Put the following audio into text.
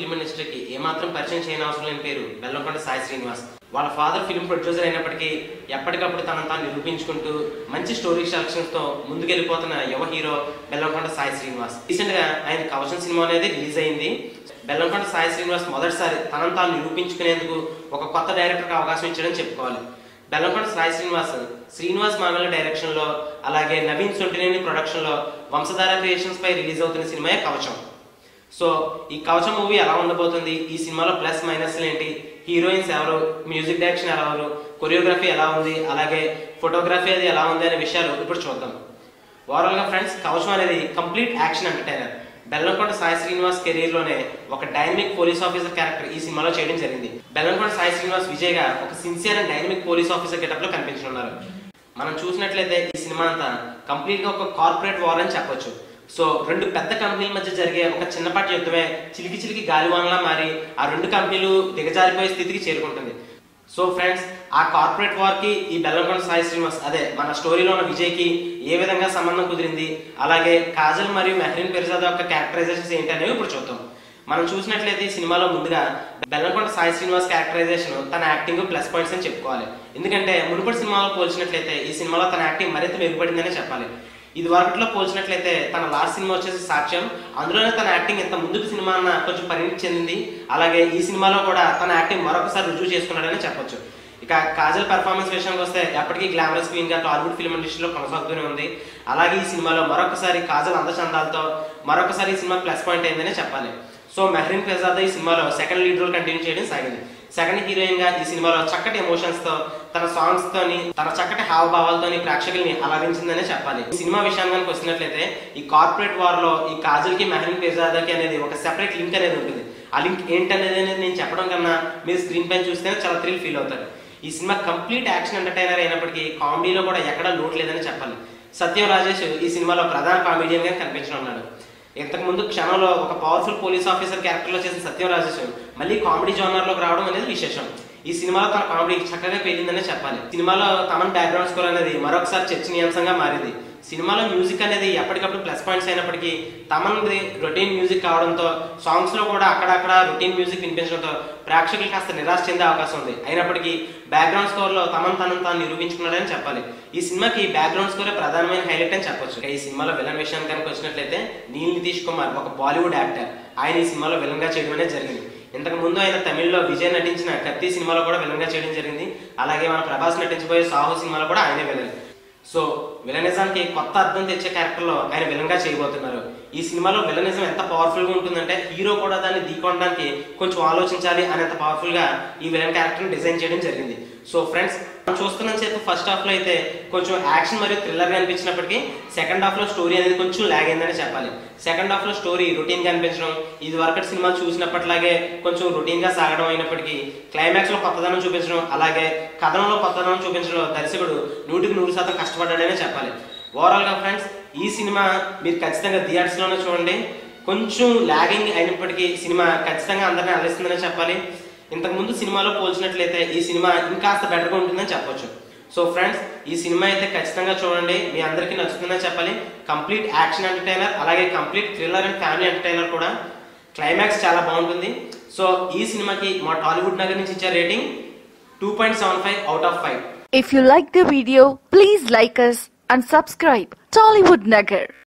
Film ఇండస్ట్రీకి ఏమాత్రం పరిచయం చేయని అవసరం లేని పేరు బెల్లంకొండ సాయి శ్రీనివాస్ వాళ్ళ ఫాదర్ ఫిల్మ్ ప్రొడ్యూసర్ అయినప్పటికీ ఎప్పటికప్పుడు తనను తాను నిరూపించుకుంటూ మంచి స్టోరీ సెలక్షన్స్ తో ముందుకెళ్ళిపోతున్న యువ హీరో బెల్లంకొండ సాయి శ్రీనివాస్ రీసెంట్ గా ఆయన కవచం సినిమా అనేది రిలీజ్ అయింది బెల్లంకొండ సాయి శ్రీనివాస్ మొదటిసారి తనను తాను నిరూపించుకునేందుకు ఒక కొత్త డైరెక్టర్కి అవకాశం ఇచ్చాడని చెప్పుకోవాలి బెల్లంకొండ సాయి శ్రీనివాస్ శ్రీనివాస్ మామల డైరెక్షన్ లో అలాగే నవీన్ సొంటినేని ప్రొడక్షన్ లో వంశధార క్రియేషన్స్ పై రిలీజ్ అవుతున్న సినిమాయే కవచం సో ఈ కవచం మూవీ ఎలా ఉండబోతుంది ఈ సినిమాలో ప్లస్ మైనస్ ఏంటి హీరోయిన్స్ ఎవరు మ్యూజిక్ డైరెక్షన్ ఎలా ఎవరు కొరియోగ్రఫీ ఎలా ఉంది అలాగే ఫోటోగ్రఫీ అది ఎలా ఉంది అనే విషయాలు ఇప్పుడు చూద్దాం ఓవరాల్ గా ఫ్రెండ్స్ కవచం అనేది complete action entertainer Bellamkonda Sai Srinivas career లోనే ఒక డైనమిక్ పోలీస్ ఆఫీసర్ క్యారెక్టర్ ఈ సినిమాలో చేయడం జరిగింది బెల్లంకొండ సాయి శ్రీనివాస్ విజయ్ గా ఒక sincere and dynamic police officer getup లో కనిపించనున్నారు మనం చూసినట్లయితే ఈ సినిమా అంతా కంప్లీట్ గా ఒక కార్పొరేట్ వార్ అని చెప్పొచ్చు సో రెండు పెద్ద కంపెనీల మధ్య జరిగే ఒక చిన్నపాటి యుద్ధమే చిలికి చిలికి గాలివానలా మారి ఆ రెండు కంపెనీలు దిగజారిపోయే స్థితికి చేరుకుంటుంది సో ఫ్రెండ్స్ ఆ కార్పొరేట్ వార్ కి ఈ బెల్లంకొండ సాయి శ్రీనివాస్ అదే మన స్టోరీలో ఉన్న విజయ్ కి ఏ విధంగా సంబంధం కుదిరింది అలాగే కాజల్ మరియు మెహరీన్ పెరిజాద్ యొక్క క్యారెక్టరైజేషన్స్ ఏంటి అనేవి ఇప్పుడు చూద్దాం మనం చూసినట్లయితే ఈ సినిమాలో ముందుగా బెల్లంకొండ సాయి శ్రీనివాస్ క్యారెక్టరైజేషన్ తన యాక్టింగ్ ప్లస్ పాయింట్స్ అని చెప్పుకోవాలి ఎందుకంటే మునుపటి సినిమాలో పోల్చినట్లయితే ఈ సినిమాలో తన యాక్టింగ్ మరింత మెరుగుపడిందనే చెప్పాలి ఇది వరకట్లో పోల్చినట్లయితే తన లాస్ట్ సినిమా వచ్చేసి సాక్ష్యం అందులోనే తన యాక్టింగ్ ఇంత ముందుకు సినిమా అన్న కొంచెం పరిణితి చెందింది అలాగే ఈ సినిమాలో కూడా తన యాక్టింగ్ మరొకసారి రుజువు చేసుకున్నాడని చెప్పొచ్చు ఇక కాజల్ పెర్ఫార్మెన్స్ విషయానికి వస్తే ఎప్పటికీ గ్లామరస్ క్వీన్ గా టాలీవుడ్ ఫిల్మ్ ఇండస్ట్రీలో కొనసాగుతూనే ఉంది అలాగే ఈ సినిమాలో మరొకసారి కాజల్ అందచందాలతో మరొకసారి ఈ సినిమా ప్లస్ పాయింట్ అయిందనే చెప్పాలి సో మెహరీన్ ప్రసాద్ ఈ సినిమాలో సెకండ్ లీడ్ రోల్ కంటిన్యూ చేయడం సాగింది సెకండ్ హీరోయిన్ గా ఈ సినిమాలో చక్కటి ఎమోషన్స్ తో తన సాంగ్స్ తోని తన చక్కటి హావభావాలతోని ప్రేక్షకుల్ని అలరించిందనే చెప్పాలి ఈ సినిమా విషయానికి వస్తున్నట్లయితే ఈ కార్పొరేట్ వార్ లో ఈ కాజల్ కి మెహరీన్ ప్రసాద్ అనేది ఒక సెపరేట్ లింక్ అనేది ఉంటుంది ఆ లింక్ ఏంటనేది అనేది నేను చెప్పడం కన్నా మీరు స్క్రీన్ పైన చూస్తే చాలా థ్రిల్ ఫీల్ అవుతారు ఈ సినిమా కంప్లీట్ యాక్షన్ ఎంటర్టైనర్ అయినప్పటికీ కామెడీలో కూడా ఎక్కడా లోటు లేదని చెప్పాలి సత్యం రాజేష్ ఈ సినిమాలో ప్రధాన కామెడియన్ గా కనిపించనున్నాడు ఇంతకు ముందు క్షణంలో ఒక పవర్ఫుల్ పోలీస్ ఆఫీసర్ క్యారెక్టర్ లో చేసిన సత్యం రాజేష్ మళ్ళీ కామెడీ జోనర్ లోకి రావడం అనేది విశేషం ఈ సినిమాలో తన కామెడీ చక్కగా పేలిందనే చెప్పాలి సినిమాలో తమన్ బ్యాక్గ్రౌండ్ స్కోర్ అనేది మరొకసారి చర్చనీయాంశంగా మారింది సినిమాలో మ్యూజిక్ అనేది ఎప్పటికప్పుడు ప్లస్ పాయింట్స్ అయినప్పటికీ తమన్ది రొటీన్ మ్యూజిక్ కావడంతో సాంగ్స్ లో కూడా అక్కడక్కడ రొటీన్ మ్యూజిక్ వినిపించడంతో ప్రేక్షకులు కాస్త నిరాశ చెందే అవకాశం ఉంది అయినప్పటికీ బ్యాక్గ్రౌండ్ స్కోర్ లో తమన్ తనను తాను నిరూపించుకున్నాడని చెప్పాలి ఈ సినిమాకి బ్యాక్గ్రౌండ్ స్కోర్ ప్రధానమైన హైలైట్ అని చెప్పొచ్చు ఇక ఈ సినిమాలో విలన్ విషయానికి కనుక వచ్చినట్లయితే నీల్ నితీష్ కుమార్ ఒక బాలీవుడ్ యాక్టర్ ఆయన ఈ సినిమాలో విలన్ గా చేయడం అనేది జరిగింది ఇంతకు ముందు ఆయన తమిళ్లో విజయ్ నటించిన కత్తి సినిమాలో కూడా విలన్ గా చేయడం జరిగింది అలాగే మన ప్రభాస్ నటించబోయే సాహు సినిమాలో కూడా ఆయనే విలన్ సో విలనిజానికి కొత్త అర్థం తెచ్చే క్యారెక్టర్ లో ఆయన విలన్ గా చేయబోతున్నారు ఈ సినిమాలో విలనిజం ఎంత పవర్ఫుల్ గా ఉంటుందంటే హీరో కూడా దాన్ని ఢీకొనడానికి కొంచెం ఆలోచించాలి అనేంత పవర్ఫుల్ గా ఈ విలన్ క్యారెక్టర్ డిజైన్ చేయడం జరిగింది సో ఫ్రెండ్స్ మనం చూస్తున్న సేపు ఫస్ట్ హాఫ్ లో అయితే కొంచెం యాక్షన్ మరియు థ్రిల్లర్ గా అనిపించినప్పటికీ సెకండ్ హాఫ్ లో స్టోరీ అనేది కొంచెం లాగ్ అయిందని చెప్పాలి సెకండ్ హాఫ్ లో స్టోరీ రొటీన్ గా అనిపించడం ఇది వరకటి సినిమా చూసినప్పటిలాగే కొంచెం రొటీన్ గా సాగడం అయినప్పటికీ క్లైమాక్స్ లో కొత్తదనం చూపించడం అలాగే కథనంలో కొత్తదనం చూపించడం దర్శకుడు నూటికి నూరు శాతం కష్టపడ్డాడనే చెప్పాలి ఓవరాల్ గా ఫ్రెండ్స్ ఈ సినిమా మీరు ఖచ్చితంగా థియేటర్స్ లోనే చూడండి కొంచెం లాగింగ్ అయినప్పటికీ సినిమా ఖచ్చితంగా అందరినీ అలరిస్తుందనే చెప్పాలి ఇంతకు ముందు సినిమాలో పోల్చినట్లయితే ఈ సినిమా ఇంకాస్త బెటర్గా ఉంటుందని చెప్పొచ్చు సో ఫ్రెండ్స్ ఈ సినిమా అయితే ఖచ్చితంగా చూడండి మీ అందరికీ నచ్చుతుందని చెప్పాలి కంప్లీట్ యాక్షన్ ఎంటర్టైనర్ అలాగే complete thriller and family entertainer కూడా క్లైమాక్స్ చాలా బాగుంటుంది సో ఈ సినిమాకి మా టాలీవుడ్ నగర్ నుంచి ఇచ్చే rating two point seven five out of five If you like the video, please like us and subscribe Tollywood Nagar.